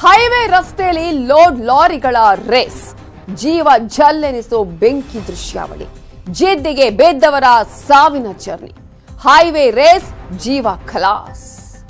highway ರಸ್ತೆಯಲ್ಲಿ load ಲಾರಿಗಳ race ಜೀವ ಜಲ್ಲೆನಿಸೋ ಬೆಂಕಿ ದೃಶ್ಯಾವಳಿ ಜಿದ್ದಿಗೆ ಬೇದ್ದವರ ಸಾವಿನ ಜರ್ನಿ ಹೈವೇ ರೇಸ್ ಜೀವ ಖಲಾಸ್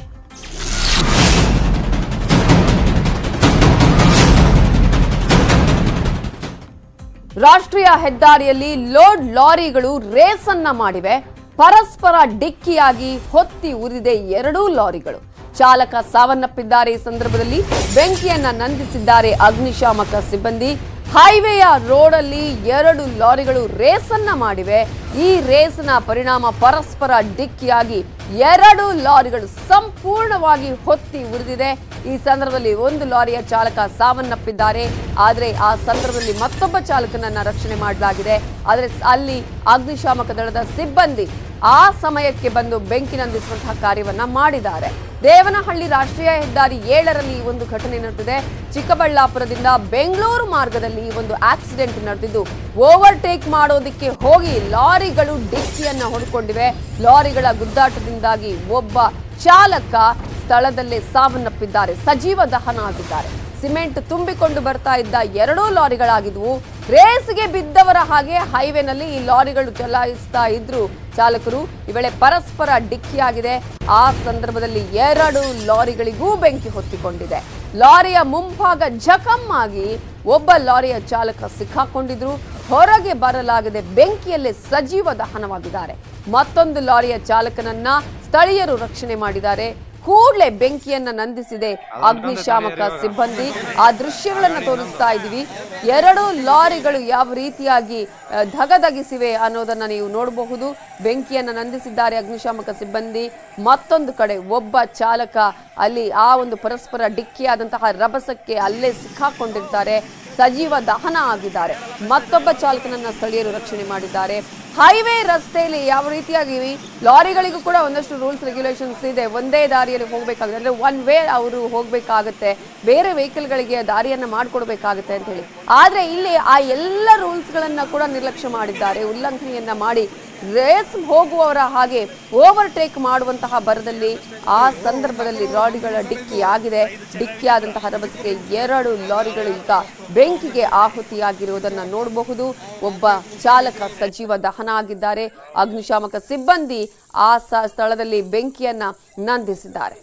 ರಾಷ್ಟ್ರೀಯ ಹೆದ್ದಾರಿಯಲ್ಲಿ ಲೋಡ್ ಲಾರಿಗಳು ರೇಸ್ ಅನ್ನ ಮಾಡಿವೆ ಪರಸ್ಪರ ಡಿಕ್ಕಿಯಾಗಿ ಹೊತ್ತಿ ಉರಿದೆ ಎರಡೂ ಲಾರಿಗಳು ಚಾಲಕ ಸಾವನ್ನಪ್ಪಿದ್ದಾರೆ ಈ ಸಂದರ್ಭದಲ್ಲಿ ಬೆಂಕಿಯನ್ನ ನಂದಿಸಿದ್ದಾರೆ ಅಗ್ನಿಶಾಮಕ ಸಿಬ್ಬಂದಿ ಹೈವೇಯ ರೋಡಲ್ಲಿ ಎರಡು ಲಾರಿಗಳು ರೇಸನ್ನ ಮಾಡಿವೆ ಈ ರೇಸ್ನ ಪರಿಣಾಮ ಪರಸ್ಪರ ಡಿಕ್ಕಿಯಾಗಿ ಎರಡು ಲಾರಿಗಳು ಸಂಪೂರ್ಣವಾಗಿ ಹೊತ್ತಿ ಉರಿದಿದೆ ಈ ಸಂದರ್ಭದಲ್ಲಿ ಒಂದು ಲಾರಿಯ ಚಾಲಕ ಸಾವನ್ನಪ್ಪಿದ್ದಾರೆ ಆದರೆ ಆ ಸಂದರ್ಭದಲ್ಲಿ ಮತ್ತೊಬ್ಬ ಚಾಲಕನನ್ನ ರಕ್ಷಣೆ ಮಾಡಲಾಗಿದೆ ಆದರೆ ಅಲ್ಲಿ ಅಗ್ನಿಶಾಮಕ ದಳದ ಸಿಬ್ಬಂದಿ ಆ ಸಮಯಕ್ಕೆ ಬಂದು ಬೆಂಕಿ ನಂದಿಸುವಂತಹ ಕಾರ್ಯವನ್ನ ಮಾಡಿದ್ದಾರೆ ದೇವನಹಳ್ಳಿ ರಾಷ್ಟ್ರೀಯ ಹೆದ್ದಾರಿ ಏಳರಲ್ಲಿ ಈ ಒಂದು ಘಟನೆ ನಡೆದಿದೆ ಚಿಕ್ಕಬಳ್ಳಾಪುರದಿಂದ ಬೆಂಗಳೂರು ಮಾರ್ಗದಲ್ಲಿ ಈ ಒಂದು ಆಕ್ಸಿಡೆಂಟ್ ನಡೆದಿದ್ದು ಓವರ್ಟೇಕ್ ಮಾಡೋದಕ್ಕೆ ಹೋಗಿ ಲಾರಿಗಳು ಡಿಕ್ಕಿಯನ್ನ ಹೊಡ್ಕೊಂಡಿವೆ ಲಾರಿಗಳ ಗುದ್ದಾಟದಿಂದಾಗಿ ಒಬ್ಬ ಚಾಲಕ ಸ್ಥಳದಲ್ಲೇ ಸಾವನ್ನಪ್ಪಿದ್ದಾರೆ ಸಜೀವ ದಹನ ಆಗಿದ್ದಾರೆ ಸಿಮೆಂಟ್ ತುಂಬಿಕೊಂಡು ಬರ್ತಾ ಇದ್ದ ಎರಡೂ ಲಾರಿಗಳಾಗಿದ್ವು ರೇಸ್ಗೆ ಬಿದ್ದವರ ಹಾಗೆ ಹೈವೇನಲ್ಲಿ ಈ ಲಾರಿಗಳು ಚಲಾಯಿಸ್ತಾ ಇದ್ರು ಚಾಲಕರು ಈ ವೇಳೆ ಪರಸ್ಪರ ಡಿಕ್ಕಿಯಾಗಿದೆ ಆ ಸಂದರ್ಭದಲ್ಲಿ ಎರಡು ಲಾರಿಗಳಿಗೂ ಬೆಂಕಿ ಹೊತ್ತಿಕೊಂಡಿದೆ ಲಾರಿಯ ಮುಂಭಾಗ ಜಖಮ್ ಆಗಿ ಒಬ್ಬ ಲಾರಿಯ ಚಾಲಕ ಸಿಕ್ಕಾಕೊಂಡಿದ್ರು ಹೊರಗೆ ಬರಲಾಗದೆ ಬೆಂಕಿಯಲ್ಲೇ ಸಜೀವ ದಹನವಾಗಿದ್ದಾರೆ ಮತ್ತೊಂದು ಲಾರಿಯ ಚಾಲಕನನ್ನ ಸ್ಥಳೀಯರು ರಕ್ಷಣೆ ಮಾಡಿದ್ದಾರೆ ಕೂಡಲೇ ಬೆಂಕಿಯನ್ನ ನಂದಿಸಿದೆ ಅಗ್ನಿಶಾಮಕ ಸಿಬ್ಬಂದಿ ಆ ದೃಶ್ಯಗಳನ್ನ ತೋರಿಸ್ತಾ ಇದ್ದೀವಿ ಎರಡು ಲಾರಿಗಳು ಯಾವ ರೀತಿಯಾಗಿ ಆ, ಧಗಧಗಿಸಿವೆ ಅನ್ನೋದನ್ನ ನೀವು ನೋಡಬಹುದು ಬೆಂಕಿಯನ್ನ ನಂದಿಸಿದ್ದಾರೆ ಅಗ್ನಿಶಾಮಕ ಸಿಬ್ಬಂದಿ ಮತ್ತೊಂದು ಕಡೆ ಒಬ್ಬ ಚಾಲಕ ಅಲ್ಲಿ ಆ ಒಂದು ಪರಸ್ಪರ ಡಿಕ್ಕಿಯಾದಂತಹ ರಭಸಕ್ಕೆ ಅಲ್ಲೇ ಸಿಕ್ಕಾಕೊಂಡಿರ್ತಾರೆ ಸಜೀವ ದಹನ ಆಗಿದ್ದಾರೆ ಮತ್ತೊಬ್ಬ ಚಾಲಕನನ್ನ ಸ್ಥಳೀಯರು ರಕ್ಷಣೆ ಮಾಡಿದ್ದಾರೆ ಹೈವೇ ರಸ್ತೆಯಲ್ಲಿ ಯಾವ ರೀತಿಯಾಗಿ ಲಾರಿಗಳಿಗೂ ಕೂಡ ಒಂದಷ್ಟು ರೂಲ್ಸ್ ರೆಗ್ಯುಲೇಷನ್ಸ್ ಇದೆ ಒಂದೇ ದಾರಿಯಲ್ಲಿ ಹೋಗಬೇಕಾಗುತ್ತೆ ಅಂದ್ರೆ ಒನ್ ವೇ ಅವರು ಹೋಗಬೇಕಾಗುತ್ತೆ ಬೇರೆ ವೆಹಿಕಲ್ಗಳಿಗೆ ದಾರಿಯನ್ನ ಮಾಡಿಕೊಡ್ಬೇಕಾಗುತ್ತೆ ಅಂತ ಹೇಳಿ ಆದ್ರೆ ಇಲ್ಲಿ ಆ ಎಲ್ಲ ರೂಲ್ಸ್ಗಳನ್ನ ಕೂಡ ನಿರ್ಲಕ್ಷ್ಯ ಮಾಡಿದ್ದಾರೆ ಉಲ್ಲಂಘನೆಯನ್ನ ಮಾಡಿ ರೇಸ್ ಹೋಗುವವರ ಹಾಗೆ ಓವರ್ಟೇಕ್ ಮಾಡುವಂತಹ ಬರದಲ್ಲಿ ಆ ಸಂದರ್ಭದಲ್ಲಿ ಲಾರಿಗಳ ಡಿಕ್ಕಿ ಆಗಿದೆ ಡಿಕ್ಕಿ ಆದಂತಹ ರಭಸಕ್ಕೆ ಎರಡು ಲಾರಿಗಳು ಈಗ ಬೆಂಕಿಗೆ ಆಹುತಿಯಾಗಿರುವುದನ್ನ ನೋಡಬಹುದು ಒಬ್ಬ ಚಾಲಕ ಸಜೀವ ದಹನ ಆಗಿದ್ದಾರೆ ಅಗ್ನಿಶಾಮಕ ಸಿಬ್ಬಂದಿ ಆ ಸ- ಸ್ಥಳದಲ್ಲಿ ಬೆಂಕಿಯನ್ನ ನಂದಿಸಿದ್ದಾರೆ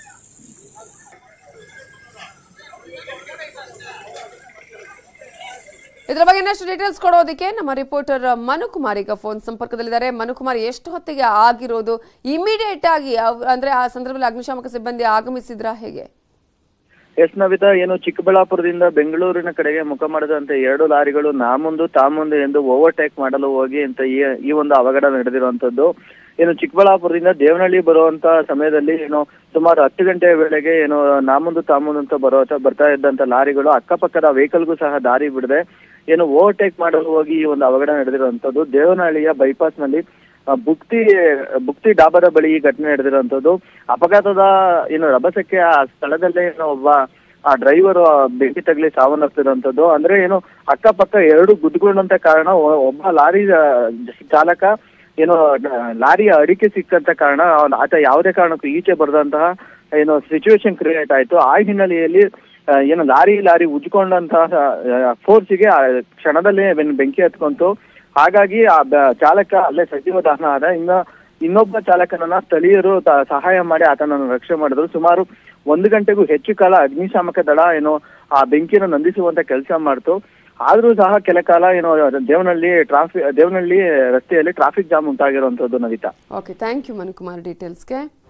ಇದರ ಬಗ್ಗೆ ಇನ್ನಷ್ಟು ಡೀಟೇಲ್ಸ್ ಕೊಡೋದಕ್ಕೆ ನಮ್ಮ ರಿಪೋರ್ಟರ್ ಮನುಕುಮಾರ್ ಈಗ ಫೋನ್ ಸಂಪರ್ಕದಲ್ಲಿದ್ದಾರೆ ಮನುಕುಮಾರ್ ಎಷ್ಟು ಹೊತ್ತಿಗೆ ಆಗಿರೋದು ಇಮಿಡಿಯೇಟ್ ಆಗಿ ಅವ್- ಅಂದ್ರೆ ಆ ಸಂದರ್ಭದಲ್ಲಿ ಅಗ್ನಿಶಾಮಕ ಸಿಬ್ಬಂದಿ ಆಗಮಿಸಿದ್ರಾ ಹೇಗೆ ಎಸ್ ನವಿತಾ ಏನು ಚಿಕ್ಕಬಳ್ಳಾಪುರದಿಂದ ಬೆಂಗಳೂರಿನ ಕಡೆಗೆ ಮುಖ ಮಾಡಿದಂತೆ ಎರಡು ಲಾರಿಗಳು ನಾ ಮುಂದು ತಾ ಮುಂದೆ ಎಂದು ಓವರ್ಟೇಕ್ ಮಾಡಲು ಹೋಗಿ ಅಂತ ಈ ಈ ಒಂದು ಅವಘಡ ನಡೆದಿರುವಂತದ್ದು ಏನು ಚಿಕ್ಕಬಳ್ಳಾಪುರದಿಂದ ದೇವನಹಳ್ಳಿ ಬರುವಂತ ಸಮಯದಲ್ಲಿ ಏನು ಸುಮಾರು ಹತ್ತು ಗಂಟೆಯ ವೇಳೆಗೆ ಏನು ನಾ ಮುಂದು ತಾ ಮುಂದು ಅಂತ ಬರೋ ಬರ್ತಾ ಇದ್ದಂತ ಲಾರಿಗಳು ಅಕ್ಕಪಕ್ಕದ ವೆಹಿಕಲ್ಗೂ ಸಹ ದಾರಿ ಬಿಡದೆ ಏನು ಓವರ್ಟೇಕ್ ಮಾಡಲು ಹೋಗಿ ಈ ಒಂದು ಅವಘಡ ನಡೆದಿರುವಂತದ್ದು ದೇವನಹಳ್ಳಿಯ ಬೈಪಾಸ್ ನಲ್ಲಿ ಆ, ಬುಕ್ತಿ ಬುಕ್ತಿ ಡಾಬಾದ ಬಳಿ ಈ ಘಟನೆ ನಡೆದಿರುವಂತದ್ದು ಅಪಘಾತದ ಏನು ರಭಸಕ್ಕೆ ಆ ಸ್ಥಳದಲ್ಲೇ ಏನೋ ಒಬ್ಬ ಆ ಡ್ರೈವರ್ ಬೆಂಕಿ ತಗಲಿ ಸಾವನ್ನಪ್ಪಿರುವಂತದ್ದು ಅಂದ್ರೆ ಏನು ಅಕ್ಕಪಕ್ಕ ಎರಡು ಗುದ್ದುಕೊಂಡಂತ ಕಾರಣ ಒ- ಒಬ್ಬ ಲಾರಿ ಆ, ಚಾಲಕ ಏನು ಡ- ಲಾರಿಯ ಅಡಿಕೆ ಸಿಕ್ಕಂತ ಕಾರಣ ಅವ್ನು ಆತ ಯಾವುದೇ ಕಾರಣಕ್ಕೂ ಈಚೆ ಬರದಂತಹ ಏನು ಸಿಚುವೇಶನ್ ಕ್ರಿಯೇಟ್ ಆಯ್ತು ಆ ಹಿನ್ನೆಲೆಯಲ್ಲಿ ಆ, ಏನು ಲಾರಿ ಲಾರಿ ಉಜ್ಕೊಂಡಂತಹ ಫೋರ್ಸಿಗೆ ಆ ಕ್ಷಣದಲ್ಲೇ ಬೆನ್- ಬೆಂಕಿ ಹತ್ಕೊಂತು ಹಾಗಾಗಿ ಆ ಬ- ಚಾಲಕ ಅಲ್ಲೇ ಸಜೀವ ದಹನ ಆದ ಇನ್ನ ಇನ್ನೊಬ್ಬ ಚಾಲಕನನ್ನ ಸ್ಥಳೀಯರು ತ- ಸಹಾಯ ಮಾಡಿ ಆತನನ್ನು ರಕ್ಷಣೆ ಮಾಡಿದ್ರು ಸುಮಾರು ಒಂದು ಗಂಟೆಗೂ ಹೆಚ್ಚು ಕಾಲ ಅಗ್ನಿಶಾಮಕ ದಳ ಏನು ಆ ಬೆಂಕಿಯನ್ನು ನಂದಿಸುವಂತ ಕೆಲಸ ಮಾಡ್ತು ಆದ್ರೂ ಸಹ ಕೆಲ ಕಾಲ ಏನು ದೇವನಹಳ್ಳಿ ಟ್ರಾಫಿಕ್ ದೇವನಹಳ್ಳಿ ರಸ್ತೆಯಲ್ಲಿ ಟ್ರಾಫಿಕ್ ಜಾಮ್ ಉಂಟಾಗಿರುವಂತದ್ದು Navitha okay thank you Manukumar ಡೀಟೇಲ್ಸ್ಗೆ